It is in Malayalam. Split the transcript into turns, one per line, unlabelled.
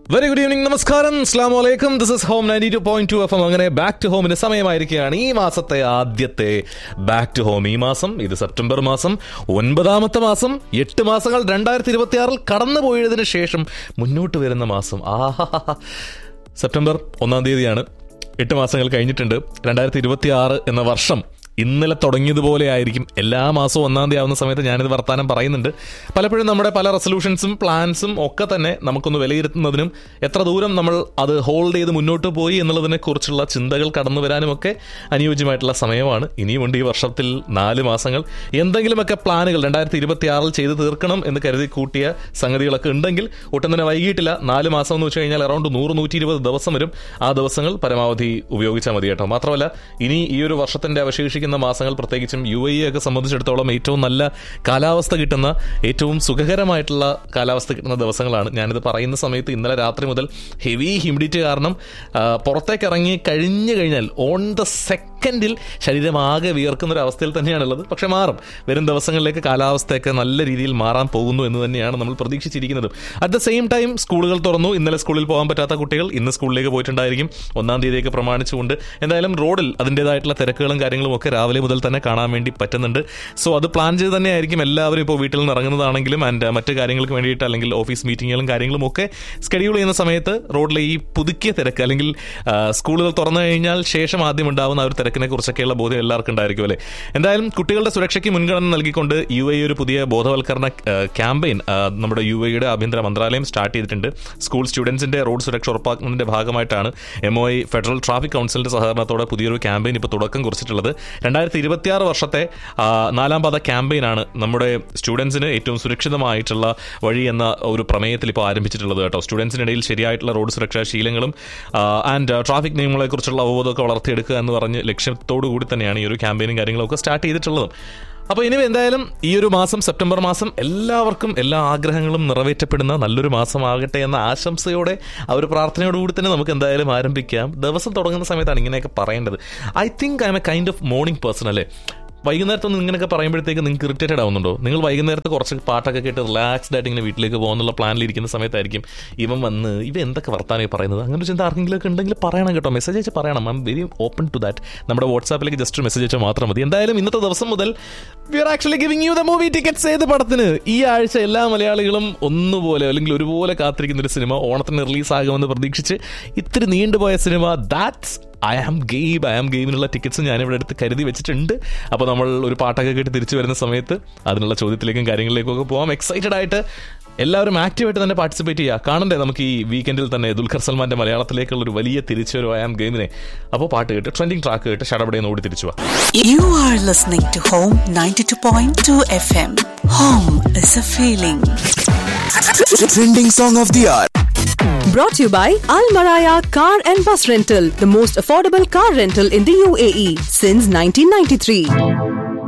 വെരി ഗുഡ് ഈവനിങ് നമസ്കാരം അസ്ലാം വലൈക്കും this is home ninety two point two F M അങ്ങനെ ബാക്ക് ടു ഹോമിന് സമയമായിരിക്കുകയാണ് ഈ മാസത്തെ ആദ്യത്തെ ബാക്ക് ടു ഹോം ഈ മാസം ഇത് സെപ്റ്റംബർ മാസം ഒൻപതാമത്തെ മാസം എട്ട് മാസങ്ങൾ രണ്ടായിരത്തി ഇരുപത്തി ആറിൽ കടന്നു പോയതിനു ശേഷം മുന്നോട്ട് വരുന്ന മാസം ആഹാ സെപ്റ്റംബർ ഒന്നാം തീയതിയാണ് എട്ട് മാസങ്ങൾ കഴിഞ്ഞിട്ടുണ്ട് രണ്ടായിരത്തി ഇരുപത്തി ആറ് എന്ന വർഷം ഇന്നലെ തുടങ്ങിയതുപോലെ ആയിരിക്കും എല്ലാ മാസവും ഒന്നാം തീയതി ആവുന്ന സമയത്ത് ഞാനിത് വർത്താനം പറയുന്നുണ്ട് പലപ്പോഴും നമ്മുടെ പല റെസൊല്യൂഷൻസും പ്ലാൻസും ഒക്കെ തന്നെ നമുക്കൊന്ന് വിലയിരുത്തുന്നതിനും എത്ര ദൂരം നമ്മൾ അത് ഹോൾഡ് ചെയ്ത് മുന്നോട്ട് പോയി എന്നുള്ളതിനെ കുറിച്ചുള്ള ചിന്തകൾ കടന്നു വരാനും ഒക്കെ അനുയോജ്യമായിട്ടുള്ള സമയമാണ് ഇനിയുമുണ്ട് ഈ വർഷത്തിൽ നാല് മാസങ്ങൾ എന്തെങ്കിലുമൊക്കെ പ്ലാനുകൾ രണ്ടായിരത്തി ഇരുപത്തി ആറിൽ ചെയ്ത് തീർക്കണം എന്ന് കരുതി കൂട്ടിയ സംഗതികളൊക്കെ ഉണ്ടെങ്കിൽ ഒട്ടും തന്നെ വൈകിട്ടില്ല നാല് മാസം എന്ന് വെച്ച് കഴിഞ്ഞാൽ അറൗണ്ട് നൂറ് നൂറ്റി ഇരുപത് ദിവസം വരും ആ ദിവസങ്ങൾ പരമാവധി ഉപയോഗിച്ചാൽ മതി കേട്ടോ മാത്രമല്ല ഇനി ഈ ഒരു വർഷത്തിന്റെ അവശേഷിക്കുന്ന മാസങ്ങൾ പ്രത്യേകിച്ചും യു എ ഒക്കെ സംബന്ധിച്ചിടത്തോളം ഏറ്റവും നല്ല കാലാവസ്ഥ കിട്ടുന്ന ഏറ്റവും സുഖകരമായിട്ടുള്ള കാലാവസ്ഥ കിട്ടുന്ന ദിവസങ്ങളാണ് ഞാനിത് പറയുന്ന സമയത്ത് ഇന്നലെ രാത്രി മുതൽ ഹെവി ഹ്യൂമിഡിറ്റി കാരണം ആ, പുറത്തേക്ക് ഇറങ്ങി കഴിഞ്ഞു കഴിഞ്ഞാൽ ഓൺ ദ സെക്കൻഡിൽ ശരീരം ആകെ വിയർക്കുന്ന ഒരു അവസ്ഥയിൽ തന്നെയാണുള്ളത് പക്ഷെ മാറും വരും ദിവസങ്ങളിലേക്ക് കാലാവസ്ഥയൊക്കെ നല്ല രീതിയിൽ മാറാൻ പോകുന്നു എന്ന് തന്നെയാണ് നമ്മൾ പ്രതീക്ഷിച്ചിരിക്കുന്നത് അറ്റ് ദ സെയിം ടൈം സ്കൂളുകൾ തുറന്നു ഇന്നലെ സ്കൂളിൽ പോകാൻ പറ്റാത്ത കുട്ടികൾ ഇന്ന് സ്കൂളിലേക്ക് പോയിട്ടുണ്ടായിരിക്കും ഒന്നാം തീയതിയൊക്കെ പ്രമാണിച്ചുകൊണ്ട് എന്തായാലും റോഡിൽ അതിൻ്റെതായിട്ടുള്ള തിരക്കുകളും കാര്യങ്ങളും ഒക്കെ രാവിലെ മുതൽ തന്നെ കാണാൻ വേണ്ടി പറ്റുന്നുണ്ട് സോ അത് പ്ലാൻ ചെയ്ത് തന്നെയായിരിക്കും എല്ലാവരും ഇപ്പോൾ വീട്ടിൽ നിന്ന് ഇറങ്ങുന്നതാണെങ്കിലും ആൻഡ് മറ്റ് കാര്യങ്ങൾക്ക് വേണ്ടിയിട്ട് അല്ലെങ്കിൽ ഓഫീസ് മീറ്റിങ്ങുകളും കാര്യങ്ങളും ഒക്കെ സ്കെഡ്യൂൾ ചെയ്യുന്ന സമയത്ത് റോഡിലെ ഈ പുതുക്കിയ തിരക്ക് അല്ലെങ്കിൽ ആ, സ്കൂളുകൾ തുറന്നു കഴിഞ്ഞാൽ ശേഷം ആദ്യം ഉണ്ടാവുന്ന ആ ഒരു തിരക്കിനെ കുറിച്ചൊക്കെയുള്ള ബോധ്യം എല്ലാവർക്കും ഉണ്ടായിരിക്കും അല്ലേ എന്തായാലും കുട്ടികളുടെ സുരക്ഷയ്ക്ക് മുൻഗണന നൽകിക്കൊണ്ട് യു എ ഒരു പുതിയ ബോധവൽക്കരണ ക്യാമ്പയിൻ നമ്മുടെ യു എയുടെ ആഭ്യന്തര മന്ത്രാലയം സ്റ്റാർട്ട് ചെയ്തിട്ടുണ്ട് സ്കൂൾ സ്റ്റുഡൻസിന്റെ റോഡ് സുരക്ഷ ഉറപ്പാക്കുന്നതിന്റെ ഭാഗമായിട്ടാണ് M O I Federal traffic കൗൺസിലിന്റെ സഹകരണത്തോടെ പുതിയൊരു ക്യാമ്പയിൻ ഇപ്പോൾ തുടക്കം കുറിച്ചിട്ടുള്ളത് രണ്ടായിരത്തി ഇരുപത്തിയാറ് വർഷത്തെ ആ, നാലാം പാത ക്യാമ്പയിനാണ് നമ്മുടെ സ്റ്റുഡൻസിന് ഏറ്റവും സുരക്ഷിതമായിട്ടുള്ള വഴി എന്ന ഒരു പ്രമേയത്തിൽ ഇപ്പോൾ ആരംഭിച്ചിട്ടുള്ളത് കേട്ടോ സ്റ്റുഡൻസിനിടയിൽ ശരിയായിട്ടുള്ള റോഡ് സുരക്ഷാ ശീലങ്ങളും ആൻഡ് ട്രാഫിക് നിയമങ്ങളെക്കുറിച്ചുള്ള അവബോധമൊക്കെ വളർത്തിയെടുക്കുക എന്ന് പറഞ്ഞ് ലക്ഷ്യത്തോടു കൂടി തന്നെയാണ് ഈ ഒരു ക്യാമ്പയിനും കാര്യങ്ങളൊക്കെ സ്റ്റാർട്ട് ചെയ്തിട്ടുള്ളതും അപ്പോൾ ഇനി എന്തായാലും ഈ ഒരു മാസം സെപ്റ്റംബർ മാസം എല്ലാവർക്കും എല്ലാ ആഗ്രഹങ്ങളും നിറവേറ്റപ്പെടുന്ന നല്ലൊരു മാസമാകട്ടെ എന്ന ആശംസയോടെ ആ ഒരു പ്രാർത്ഥനയോടുകൂടി തന്നെ നമുക്ക് എന്തായാലും ആരംഭിക്കാം ദിവസം തുടങ്ങുന്ന സമയത്താണ് ഇങ്ങനെയൊക്കെ പറയേണ്ടത് I think I'm a kind of morning person അല്ലേ വൈകുന്നേരത്തൊന്നും ഇങ്ങനെയൊക്കെ പറയുമ്പോഴത്തേക്ക് നിങ്ങൾക്ക് ഇറിറ്റേറ്റഡ് ആവുന്നുണ്ടോ നിങ്ങൾ വൈകുന്നേരത്ത് കുറച്ച് പാട്ടൊക്കെ കേട്ട് റിലാക്സ്ഡ് ആയിട്ട് ഇങ്ങനെ വീട്ടിലേക്ക് പോകുന്നുള്ള പ്ലാനിലിരിക്കുന്ന സമയത്തായിരിക്കും ഇവൻ വന്ന് ഇവ എന്തൊക്കെ വർത്താനം പറയുന്നത് അങ്ങനെ ഒരു ചിന്ത ആർക്കെങ്കിലും ഒക്കെ ഉണ്ടെങ്കിൽ പറയണം കേട്ടോ മെസ്സേജ് അയച്ച് പറയണം I'm very open to that നമ്മുടെ വാട്സാപ്പിലേക്ക് ജസ്റ്റ് ഒരു മെസ്സേജ് അയച്ചാൽ മാത്രം മതി എന്തായാലും ഇന്നത്തെ ദിവസം മുതൽ we are actually giving you the movie tickets ഏത് പടത്തിന് ഈ ആഴ്ച എല്ലാ മലയാളികളും ഒന്നുപോലെ അല്ലെങ്കിൽ ഒരുപോലെ കാത്തിരിക്കുന്ന ഒരു സിനിമ ഓണത്തിന് റിലീസ് ആകുമെന്ന് പ്രതീക്ഷിച്ച് ഇത്തിരി നീണ്ടുപോയ സിനിമ that's I am game I am ഗെയിമിനുള്ള ടിക്കറ്റ്സ് ഞാൻ ഇവിടെ അടുത്ത് കരുതി വെച്ചിട്ടുണ്ട് അപ്പോൾ നമ്മൾ ഒരു പാട്ടൊക്കെ കേട്ട് തിരിച്ചു വരുന്ന സമയത്ത് അതിനുള്ള ചോദ്യത്തിലേക്കും കാര്യങ്ങളിലേക്കും ഒക്കെ പോകാം എക്സൈറ്റഡ് ആയിട്ട് എല്ലാവരും ആക്റ്റീവായിട്ട് തന്നെ പാർട്ടിസിപ്പേറ്റ് ചെയ്യുക കാണണ്ടേ നമുക്ക് ഈ വീക്കെൻഡിൽ തന്നെ ദുൽഖർ സൽമാന്റെ മലയാളത്തിലേക്കുള്ള ഒരു വലിയ തിരിച്ചുവരവ് ഐ ആം ഗെയിമിനെ അപ്പോൾ പാട്ട് കേട്ട് ട്രെൻഡിങ് ട്രാക്ക് കേട്ട് ഷടപടയെന്ന് ഓടി തിരിച്ചു വാ
You are listening to Home 92.2 FM. Home is a feeling.
Trending song of the hour.
Brought to you by Al Maraya Car and Bus Rental, the most affordable car rental in the UAE since 1993.